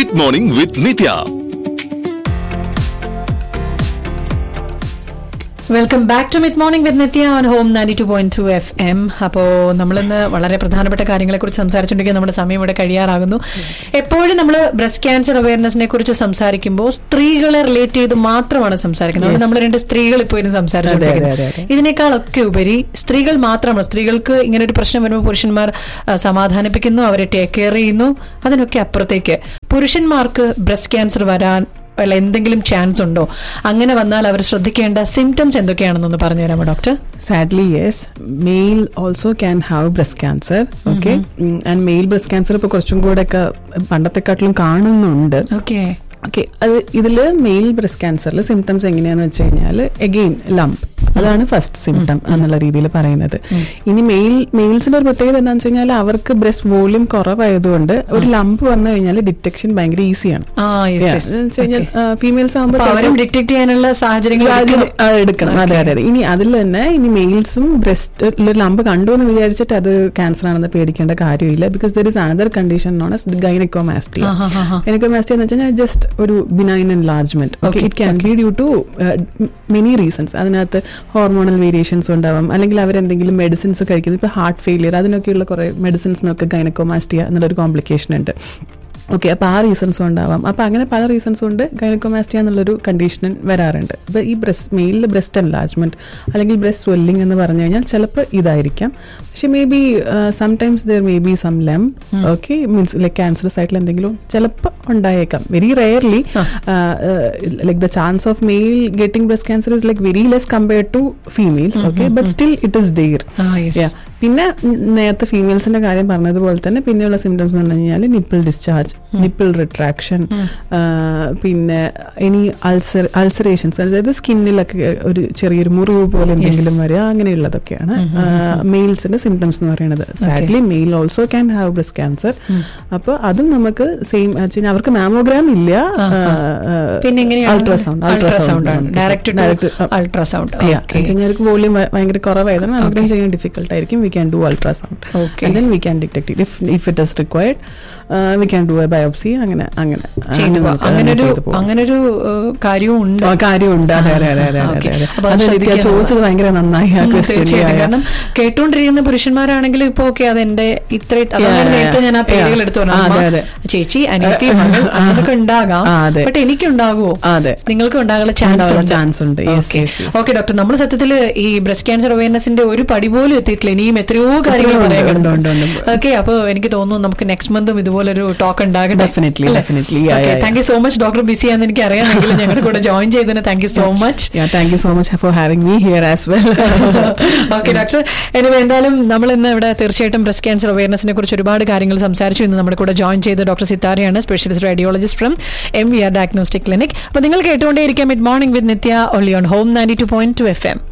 Mid morning with Nithya welcome back to mid morning with Nithya on home ninety two point two F M അപ്പോൾ നമ്മളിന്ന് വളരെ പ്രധാനപ്പെട്ട കാര്യങ്ങളെ കുറിച്ച് സംസാരിച്ചിട്ടുണ്ടെങ്കിൽ നമ്മുടെ സമയം ഇവിടെ കഴിയാറാകുന്നു എപ്പോഴും നമ്മൾ ബ്രസ്റ്റ് ക്യാൻസർ അവയർനെസിനെ കുറിച്ച് സംസാരിക്കുമ്പോൾ സ്ത്രീകളെ റിലേറ്റ് ചെയ്ത് മാത്രമാണ് സംസാരിക്കുന്നത് അതുകൊണ്ട് നമ്മൾ രണ്ട് സ്ത്രീകൾ ഇപ്പോൾ ഇരുന്ന് സംസാരിച്ചുകൊണ്ടിരിക്കുന്നത് ഇതിനേക്കാളൊക്കെ ഉപരി സ്ത്രീകൾ മാത്രമാണ് സ്ത്രീകൾക്ക് ഇങ്ങനെ ഒരു പ്രശ്നം വരുമ്പോൾ പുരുഷന്മാർ ആ, സമാധാനിപ്പിക്കുന്നു അവരെ ടേക്ക് കെയർ ചെയ്യുന്നു അതിനൊക്കെ അപ്പുറത്തേക്ക് പുരുഷന്മാർക്ക് ബ്രസ്റ്റ് ക്യാൻസർ വരാൻ ഉള്ള എന്തെങ്കിലും ചാൻസ് ഉണ്ടോ അങ്ങനെ വന്നാൽ അവർ ശ്രദ്ധിക്കേണ്ട സിംറ്റംസ് എന്തൊക്കെയാണെന്നൊന്ന് പറഞ്ഞു തരാമോ doctor Sadly, yes. Male also can have breast cancer. Okay. Mm, and male breast cancer ഇപ്പോൾ കുറച്ചും കൂടെ ഒക്കെ പണ്ടത്തെക്കാട്ടിലും കാണുന്നുണ്ട് ഓക്കെ ഓക്കെ അത് ഇതില് മെയിൽ ബ്രസ്റ്റ് ക്യാൻസറിൽ സിംറ്റംസ് എങ്ങനെയാന്ന് വെച്ച് കഴിഞ്ഞാൽ എഗെയിൻ ലംപ് അതാണ് ഫസ്റ്റ് സിംറ്റം എന്നുള്ള രീതിയിൽ പറയുന്നത് ഇനി മെയിൽ മെയിൽസിന്റെ ഒരു പ്രത്യേകത എന്താണെന്ന് വെച്ച് കഴിഞ്ഞാൽ അവർക്ക് ബ്രസ്റ്റ് വോള്യൂം കുറവായതുകൊണ്ട് ഒരു ലംപ് വന്നു കഴിഞ്ഞാൽ ഡിറ്റക്ഷൻ ഭയങ്കര ഈസിയാണ് ആ യെസ് യെസ് ഫീമെയിൽസ് ആകുമ്പോൾ അവരും ഡിറ്റക്ട് ചെയ്യാനുള്ള സാഹചര്യങ്ങൾ സാഹചര്യം, ആ, എടുക്കണം അതെ അതെ അതെ ഇനി അതിൽ തന്നെ ഇനി മെയിൽസും ബ്രസ്റ്റ് ലംബ് കണ്ടു എന്ന് വിചാരിച്ചിട്ട് അത് ക്യാൻസർ ആണെന്ന് പേടിക്കേണ്ട കാര്യമില്ല because there is another condition known as gynaecomastia gynaecomastia എന്ന് വെച്ച് കഴിഞ്ഞാൽ ജസ്റ്റ് ഒരു benign enlargement okay it can be due to many reasons അതിനകത്ത് ഹോർമോണൽ വേരിയേഷൻസ് ഉണ്ടാവാം അല്ലെങ്കിൽ അവരെന്തെങ്കിലും മെഡിസിൻസ് കഴിക്കുന്നത് ഇപ്പൊ ഹാർട്ട് ഫെയിലിയർ അതിനൊക്കെയുള്ള കുറെ മെഡിസിൻസിനൊക്കെ ഗൈനക്കോമാസ്റ്റിയ എന്നുള്ളൊരു കോംപ്ലിക്കേഷൻ ഉണ്ട് ഓക്കെ അപ്പോൾ ആ റീസൺസും ഉണ്ടാവാം അപ്പോൾ അങ്ങനെ പല റീസൺസും കൊണ്ട് ഗൈനക്കോമാസ്റ്റിയ എന്നുള്ളൊരു കണ്ടീഷൻ വരാറുണ്ട് അപ്പോൾ ഈ ബ്രസ്റ്റ് മെയിലിൽ ബ്രസ്റ്റ് എൻലാർജ്മെന്റ് അല്ലെങ്കിൽ ബ്രസ്റ്റ് സ്വെല്ലിംഗ് എന്ന് പറഞ്ഞു കഴിഞ്ഞാൽ ചിലപ്പോൾ ഇതായിരിക്കാം പക്ഷെ may be sometimes there may be some lump okay means like cancer സൈറ്റിൽ എന്തെങ്കിലും ചിലപ്പോൾ ഉണ്ടായേക്കാം very rarely like the chance of male getting breast cancer is like very less compared to females okay but still it is there Ah, yes. പിന്നെ ഉം, നേരത്തെ ഫീമെയിൽസിന്റെ കാര്യം പറഞ്ഞതുപോലെ തന്നെ പിന്നെയുള്ള സിംറ്റംസ് എന്ന് പറഞ്ഞു കഴിഞ്ഞാൽ നിപ്പിൾ ഡിസ്ചാർജ് നിപ്പിൾ റിട്രാക്ഷൻ പിന്നെ ഇനി അൾസർ അൾസറേഷൻസ് അതായത് സ്കിന്നിലൊക്കെ ഒരു ചെറിയൊരു മുറിവ് പോലെ എന്തെങ്കിലും വരിക അങ്ങനെയുള്ളതൊക്കെയാണ് മെയിൽസിന്റെ സിംറ്റംസ് എന്ന് പറയുന്നത് sadly male also can have breast cancer അപ്പോൾ അതും നമുക്ക് സെയിം അവർക്ക് മാമോഗ്രാം ഇല്ല പിന്നെ എങ്ങനെയാണ് അൾട്രാസൗണ്ട് അൾട്രാസൗണ്ട് ആണ് ഡയറക്റ്റ് അൾട്രാസൗണ്ട് അവർക്ക് വോള്യൂം ഭയങ്കര കുറവായതാണ് മാമോഗ്രാം ചെയ്യാൻ ഡിഫിക്കൽട്ട് ആയിരിക്കും we can do ultrasound Okay. And then we can detect it if if it is required we can do a biopsy അങ്ങനെ അങ്ങനെ ചെയ്തു പോവാം. നമുക്ക് അങ്ങനൊരു ചെയ്തു പോവാം. അങ്ങനൊരു ഏഹ്, കാര്യവും ഉണ്ട് ആ, കാര്യമുണ്ട് അതെ അതെ അതെ അതെ Okay. അതെ അപ്പൊ അതെ അത് അത് നിത്യ ശ്രദ്ധിക്കാൻ ചോദിച്ചത് ഭയങ്കര നന്നായി ആ ഉം, ക്വസ്റ്റ്യൻ തീർച്ചയായിട്ടും കാരണം കേട്ടുകൊണ്ടിരിക്കുന്ന പുരുഷന്മാരാണെങ്കിൽ ഇപ്പൊ ഓക്കെ അതെന്റെ ഇത്ര അതാണ് yeah, നേരത്തെ ഞാൻ ആ yeah. പേരുകൾ എടുത്തു പറഞ്ഞു ആ, അമ്മ, അതെ, ചേച്ചി അനിയത്തി മകൾ അങ്ങനെയൊക്കെ ഉണ്ടാകാം ആ, അതെ. ബട്ട് എനിക്കുണ്ടാകുമോ ആ, അതെ. നിങ്ങൾക്ക് ഉണ്ടാകാനുള്ള ചാൻസ് ഉണ്ടാകാനുള്ള ഉണ്ട് chance ഉണ്ട്. Yes, okay yes, yes. Okay doctor നമ്മൾ സത്യത്തിൽ ഈ ബ്രസ്റ്റ് ക്യാൻസർ അവയർനെസിന്റെ ഒരു പടി പോലും എത്തിയിട്ടില്ല ഇനിയും എത്രയോ കാര്യങ്ങൾ ഉണ്ട്, പറയാനുണ്ട് ഉണ്ട്, ഉണ്ട്, ഉണ്ട്. ഓക്കെ അപ്പൊ എനിക്ക് തോന്നുന്നു നമുക്ക് നെക്സ്റ്റ് മന്തും ഇതുപോലൊരു ടോക്ക് ഉണ്ടാകട്ടെ Definitely, definitely. Yeah, yeah, yeah. Thank you so much doctor busy ആണെന്ന് എനിക്ക് അറിയാമെങ്കിൽ ഞങ്ങളുടെ കൂടെ ജോയിൻ ചെയ്തതിന് thank you so much thank you so much for having me here as well okay doctor anyway എന്തായാലും നമ്മൾ ഇന്ന് ഇവിടെ തീർച്ചയായിട്ടും ബ്രസ്റ്റ് ക്യാൻസർ അവയർനെസിനെ കുറിച്ച് ഒരുപാട് കാര്യങ്ങൾ സംസാരിച്ചു ഇന്ന് നമ്മുടെ കൂടെ ജോയിൻ ചെയ്ത ഡോക്ടർ സിത്താരയാണ് specialist radiologist from M V R diagnostic clinic അപ്പോൾ നിങ്ങൾ കേട്ടുകൊണ്ടേയിരിക്കാം മിഡ് മോർണിംഗ് വിത്ത് നിത്യ ഒള്ളി on home ninety two point two F M